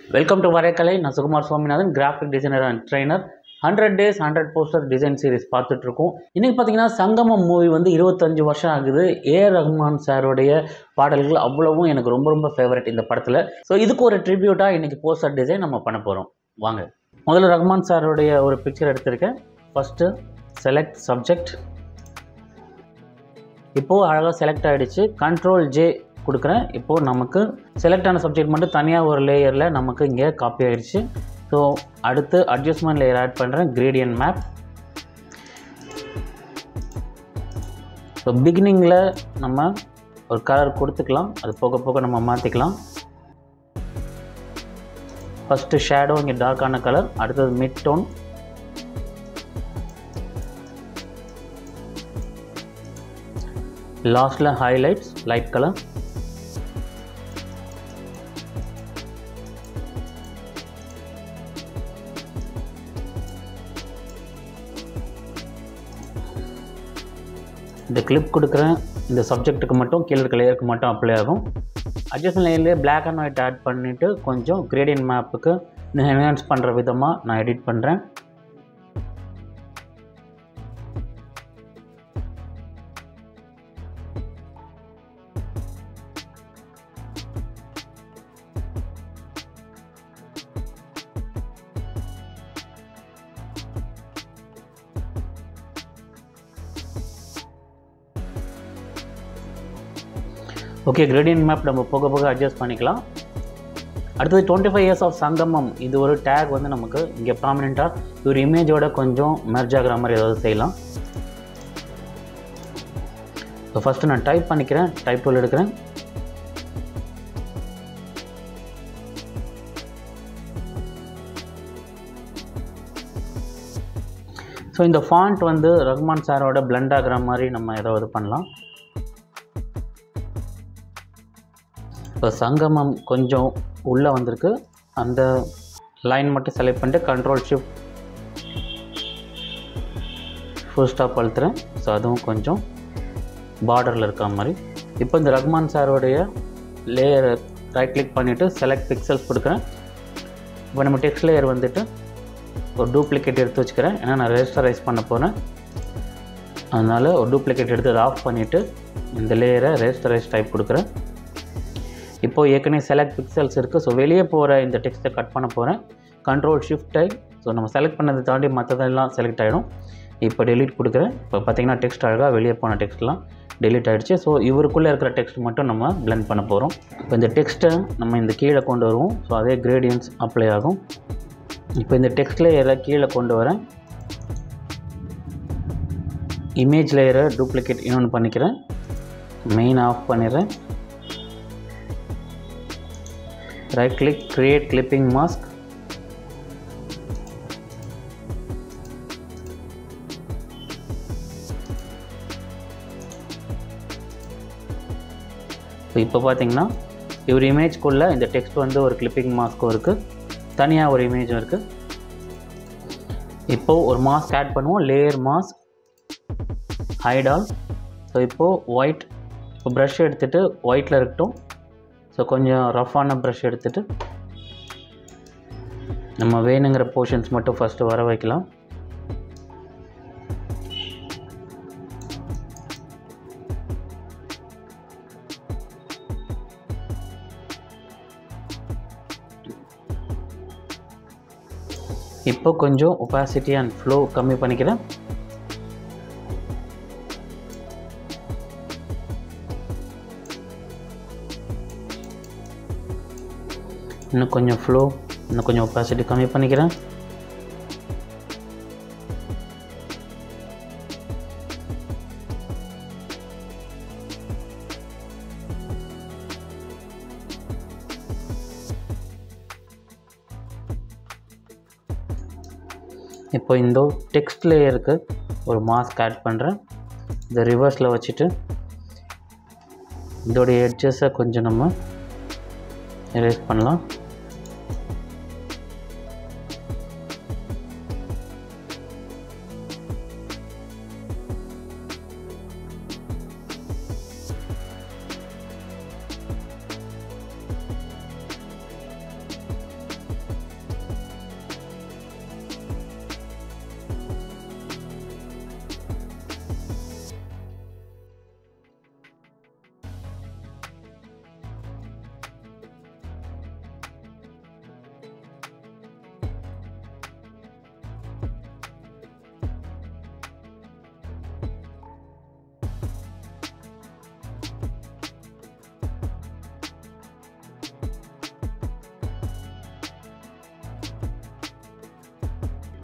welcome to வரைக்கலை நான் Sukumar Swaminathan graphic designer and trainer hundred days hundred poster design series பார்த்துட்ருக்கோம் இன்றைக்கி பார்த்தீங்கன்னா சங்கமம் மூவி வந்து இருபத்தஞ்சு வருஷம் ஆகுது ஏ ரஹ்மான் சாருடைய பாடல்கள் அவ்வளவும் எனக்கு ரொம்ப ரொம்ப ஃபேவரட் இந்த படத்தில் ஸோ இதுக்கு ஒரு ட்ரிபியூட்டாக இன்றைக்கி போஸ்டர் டிசைன் நம்ம பண்ண போகிறோம் வாங்க முதல்ல ரஹ்மான் சாருடைய ஒரு பிக்சர் எடுத்திருக்கேன் ஃபஸ்ட்டு செலக்ட் சப்ஜெக்ட் இப்போது அழகாக செலக்ட் ஆகிடுச்சு கண்ட்ரோல் ஜே கொடுக்குறேன் இப்போது நமக்கு செலக்ட் ஆன சப்ஜெக்ட் மட்டும் தனியாக ஒரு லேயரில் நமக்கு இங்கே காப்பி ஆகிடுச்சு ஸோ அடுத்து அட்ஜஸ்ட்மெண்ட் லேயர் ஆட் பண்ணுறேன் கிரேடியன் மேப் ஸோ பிகினிங்கில் நம்ம ஒரு கலர் கொடுத்துக்கலாம் அது போக போக நம்ம மாற்றிக்கலாம் ஃபஸ்ட்டு ஷேடோ இங்கே டார்க்கான கலர் அடுத்தது மிட் டோன் லாஸ்ட்டில் ஹைலைட்ஸ் லைட் கலர் இந்த கிளிப் கொடுக்குறேன் இந்த சப்ஜெக்ட்டுக்கு மட்டும் கீழே இருக்க லேயருக்கு மட்டும் அப்ளை ஆகும் அட்ஜஸ்ட் லேயர்லேயே பிளாக் அண்ட் ஒயிட் ஆட் பண்ணிவிட்டு கொஞ்சம் கிரேடியன் மேப்புக்கு என்ஹான்ஸ் பண்ணுற விதமாக நான் எடிட் பண்ணுறேன் ஓகே கிரேடியன் மேப் நம்ம போக போக அட்ஜஸ்ட் பண்ணிக்கலாம் அடுத்தது டுவெண்ட்டி ஃபைவ் இயர்ஸ் ஆஃப் சங்கமம் இது ஒரு டேக் வந்து நமக்கு இங்கே ப்ராமினெண்ட்டாக ஒரு இமேஜோட கொஞ்சம் மெர்ஜ் ஆகிற மாதிரி ஏதாவது செய்யலாம் ஸோ ஃபஸ்ட்டு நான் டைப் பண்ணிக்கிறேன் டைப் டூல் எடுக்கிறேன் ஸோ இந்த ஃபாண்ட் வந்து ரஹ்மான் சாரோட பிளண்ட் ஆகிற மாதிரி நம்ம ஏதாவது பண்ணலாம் இப்போ சங்கமம் கொஞ்சம் உள்ளே வந்திருக்கு அந்த லைன் மட்டும் செலக்ட் பண்ணிட்டு கண்ட்ரோல் ஷிஃப்ட் ஃபுல் ஸ்டாப் அழுத்துறேன் ஸோ அதுவும் கொஞ்சம் பார்டரில் இருக்கிற மாதிரி இப்போ இந்த ரஹ்மான் சாரோடைய லேயர் ரைட் கிளிக் பண்ணிவிட்டு செலக்ட் பிக்சல்ஸ் கொடுக்குறேன் இப்போ நம்ம டெக்ஸ்ட் லேயர் வந்துட்டு ஒரு டூப்ளிகேட் எடுத்து வச்சுக்கிறேன் ஏன்னா நான் ரெஜிஸ்டரைஸ் பண்ண போகிறேன் அதனால் ஒரு டூப்ளிகேட் எடுத்து அதை ஆஃப் பண்ணிவிட்டு இந்த லேயரை ரெஜிஸ்டரைஸ் டைப் கொடுக்குறேன் இப்போது ஏற்கனவே செலக்ட் பிக்சல்ஸ் இருக்குது ஸோ வெளியே போகிற இந்த டெக்ஸ்ட்டை கட் பண்ண போகிறேன் கண்ட்ரோல் ஷிஃப்ட் ஆகி ஸோ நம்ம செலக்ட் பண்ணதை தாண்டி மற்றதெல்லாம் செலக்ட் ஆகிடும் இப்போ டெலிட் கொடுக்குறேன் இப்போ பார்த்தீங்கன்னா டெக்ஸ்ட் அழகாக வெளியே போன டெக்ஸ்ட்லாம் டெலிட் ஆகிடுச்சு ஸோ இவருக்குள்ளே இருக்கிற டெக்ஸ்ட் மட்டும் நம்ம பிளெண்ட் பண்ண போகிறோம் இப்போ இந்த டெக்ஸ்ட்டை நம்ம இந்த கீழே கொண்டு வருவோம் ஸோ அதே கிரேடியன்ஸ் அப்ளை ஆகும் இப்போ இந்த டெக்ஸ்ட் லேயரை கீழே கொண்டு வரேன் இமேஜ் லேயரை டூப்ளிகேட் இன்னொன்று பண்ணிக்கிறேன் மெயின் ஆஃப் பண்ணிடுறேன் right click create clipping mask இப்போ பார்த்தீங்கன்னா இவர் இமேஜ்க்குள்ளே இந்த டெக்ஸ்ட் வந்து ஒரு கிளிப்பிங் மாஸ்க்கும் இருக்குது தனியாக ஒரு இமேஜும் இருக்குது இப்போது ஒரு மாஸ்க் ஆட் பண்ணுவோம் லேயர் மாஸ்க் ஹைடால் ஸோ இப்போது ஒயிட் இப்போ ப்ரஷ் எடுத்துகிட்டு ஒயிட்டில் இருக்கட்டும் ஸோ கொஞ்சம் ரஃப்பான ப்ரஷ் எடுத்துகிட்டு நம்ம வேணுங்கிற போர்ஷன்ஸ் மட்டும் ஃபஸ்ட்டு வர வைக்கலாம் இப்போ கொஞ்சம் ஒப்பாசிட்டி அண்ட் ஃப்ளோ கம்மி பண்ணிக்கிறேன் இன்னும் கொஞ்சம் ஃப்ளோ இன்னும் கொஞ்சம் ஒப்பாசிட்டி கம்மி பண்ணிக்கிறேன் இப்போ இந்த டெக்ஸ்ட் லேயருக்கு ஒரு மாஸ்க் ஆட் பண்ணுறேன் இதை ரிவர்ஸில் வச்சுட்டு இதோடைய எட்ஜஸை கொஞ்சம் நம்ம எரேஸ் பண்ணலாம்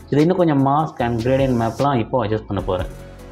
இது இன்னும் கொஞ்சம் மாஸ்க் அண்ட் கிரேடியன் மேப்லாம் இப்போ அட்ஜஸ்ட் பண்ண போகிறேன்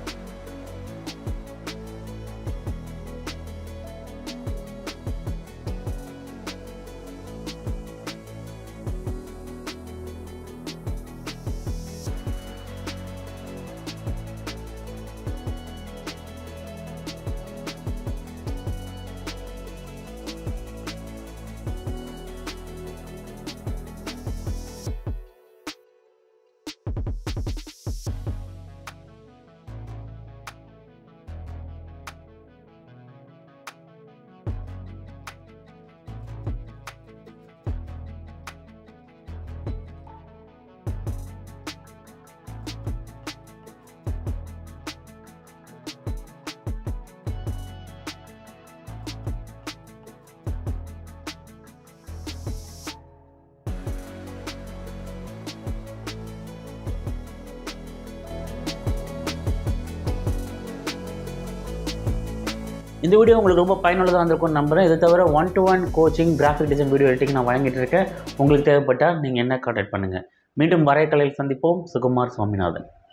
இந்த வீடியோ உங்களுக்கு ரொம்ப பயனுள்ளதாக இருந்திருக்கும்னு நம்புகிறேன் இது தவிர one to one coaching graphic design video editing நான் வழங்கிட்டு இருக்கேன் உங்களுக்கு தேவைப்பட்டால் நீங்கள் என்ன கான்டாக்ட் பண்ணுங்கள் மீண்டும் வரைக்கலையில் சந்திப்போம் சுகுமார் சுவாமிநாதன்